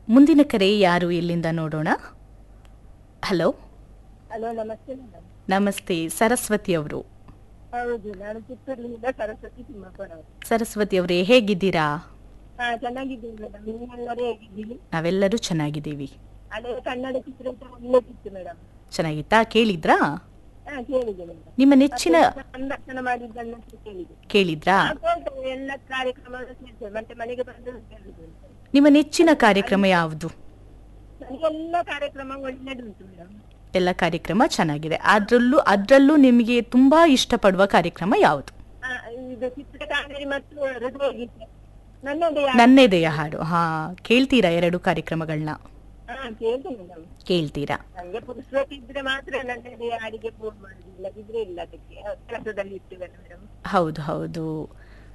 ಮುಂದಿನ ಕರೆ ಯಾರು ಎಲ್ಲಿಂದ ನೋಡೋಣ ಹಲೋ ಹಲೋ ನಮಸ್ತೆ ಮೇಡಮ್ ನಮಸ್ತೆ ಸರಸ್ವತಿ ಅವರು ಹೌದು ನಾನು ಚಿತ್ತೂರಿನಿಂದ ಸರಸ್ವತಿ ತಿಮ್ಮಪ್ಪನವರು ಸರಸ್ವತಿ ಅವರೇ ಹೇಗಿದ್ದೀರಾ ಹಾ ಚೆನ್ನಾಗಿದ್ದೀನಿ ಮೇಡಮ್ ನೀವೆಲ್ಲರೂ ಹೇಗಿದ್ದೀವಿ ನಾವೆಲ್ಲರೂ ಚೆನ್ನಾಗಿದ್ದೀವಿ ಅದೇ ಕನ್ನಡ ಚಿತ್ರ ಒಳ್ಳೆದಿತ್ತು ಮೇಡಮ್ ಚೆನ್ನಾಗಿತ್ತಾ ಕೇಳಿದ್ರಾ ಹಾ ಕೇಳಿದೆ ಮೇಡಮ್ ನಿಮ್ಮ ನೆಚ್ಚಿನ ಸಂದರ್ಶನ ಮಾಡಿದ್ದನ್ನು ಕೇಳಿದೆ ಕೇಳಿದ್ರಾ ಆ, ಕೇಳ್ತೇವೆ, ಎಲ್ಲ ಕಾರ್ಯಕ್ರಮಗಳು ಕೇಳ್ತೇವೆ ಮತ್ತೆ ಮನೆಗೆ ಬಂದು ಕೇಳುದು ನಿಮ್ಮ ನೆಚ್ಚಿನ ಕಾರ್ಯಕ್ರಮ ಯಾವುದು ನನಗೆ ಎಲ್ಲ ಕಾರ್ಯಕ್ರಮ ಒಳ್ಳೆದುಂಟು ಮೇಡಮ್ ಎಲ್ಲ ಕಾರ್ಯಕ್ರಮ ಚೆನ್ನಾಗಿದೆ ಅದರಲ್ಲೂ ಅದರಲ್ಲೂ ನಿಮಗೆ ತುಂಬಾ ಇಷ್ಟಪಡುವ ಕಾರ್ಯಕ್ರಮ ಯಾವುದು ಇದು ಚಿತ್ರಕಾವೇರಿ ಮತ್ತು ಹೃದಯ ಗೀತೆ ನನ್ನದೇ ನನ್ನೆದೆಯ ಹಾಡು ಹಾ ಕೇಳ್ತೀರಾ ಎರಡು ಕಾರ್ಯಕ್ರಮಗಳನ್ನ ಹಾ ಕೇಳ್ತೇನೆ ಮೇಡಮ್ ಕೇಳ್ತೀರಾ ನಂಗೆ ಪುರುಷರು ಇದ್ರೆ ಮಾತ್ರ ನನ್ನಲ್ಲಿ ಅಡಿಗೆ ಫೋನ್ ಮಾಡುದು ಇಲ್ಲದಿದ್ರೆ ಇಲ್ಲ ಅದಕ್ಕೆ ಕೆಲಸದಲ್ಲಿ ಇರ್ತೇವಲ್ಲ ಮೇಡಮ್ ಹೌದು ಹೌದು